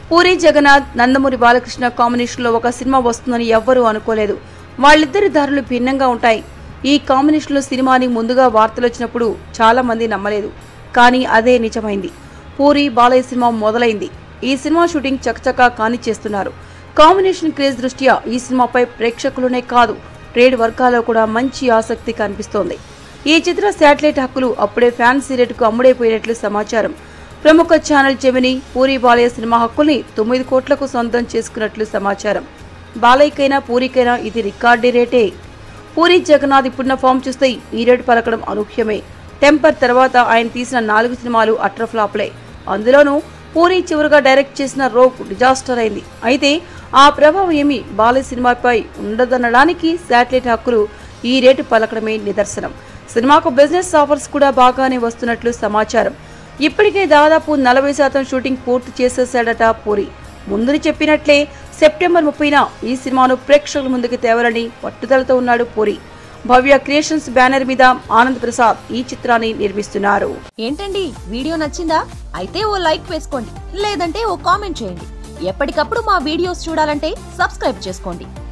పూరి జగన్నాథ్ నందమూరి బాలకృష్ణ కాంబినేషన్లో ఒక సినిమా వస్తుందని ఎవ్వరూ అనుకోలేదు వాళ్ళిద్దరి దారులు భిన్నంగా ఉంటాయి ఈ కాంబినేషన్లో సినిమాని ముందుగా వార్తలు వచ్చినప్పుడు చాలా మంది నమ్మలేదు కానీ అదే నిజమైంది పూరి బాలయ్య సినిమా మొదలైంది ఈ సినిమా షూటింగ్ చకచకా కానిచ్చేస్తున్నారు కాంబినేషన్ క్రేజ్ దృష్ట్యా ఈ సినిమాపై ప్రేక్షకులనే కాదు ట్రేడ్ వర్గాల్లో కూడా మంచి ఆసక్తి కనిపిస్తోంది ఈ చిత్ర శాటిలైట్ హక్కులు అప్పుడే ఫ్యాన్సీ రేటుకు అమ్ముడైపోయినట్లు సమాచారం ప్రముఖ ఛానల్ జెమిని పూరి బాలయ్య సినిమా హక్కుల్ని తొమ్మిది కోట్లకు సొంతం చేసుకున్నట్లు సమాచారం బాలయ్యకైనా పూరికైనా ఇది రికార్డీ రేటే పూరి జగన్నాథ్ ఇప్పుడున్న ఫామ్ చూస్తే ఈ రేటు పలకడం అనూహ్యమే టెంపర్ తర్వాత ఆయన తీసిన నాలుగు సినిమాలు అట్రఫ్లాప్లే అందులోనూ పూరి చివరిగా డైరెక్ట్ చేసిన రోగ్ డిజాస్టర్ అయింది అయితే ఆ ప్రభావం ఏమీ బాలయ్య సినిమాపై ఉండదనడానికి శాటిలైట్ హక్కులు ఈ రేటు పలకడమే నిదర్శనం సినిమాకు బిజినెస్ ఆఫర్స్ కూడా బాగానే వస్తున్నట్లు సమాచారం ఇప్పటికే దాదాపు నలభై శాతం షూటింగ్ పూర్తి చేసేశాడట పూరి ముందుని చెప్పినట్లే సెప్టెంబర్ ముప్పైన ఈ సినిమాను ప్రేక్షకుల ముందుకు తేవాలని పట్టుదలతో ఉన్నాడు పూరి భవ్య క్రియేషన్స్ బ్యానర్ మీద ఆనంద్ ప్రసాద్ ఈ చిత్రాన్ని నిర్మిస్తున్నారు ఏంటండి వీడియో నచ్చిందా అయితే ఓ లైక్ వేసుకోండి లేదంటే ఓ కామెంట్ చేయండి ఎప్పటికప్పుడు మా వీడియోస్ చూడాలంటే సబ్స్క్రైబ్ చేసుకోండి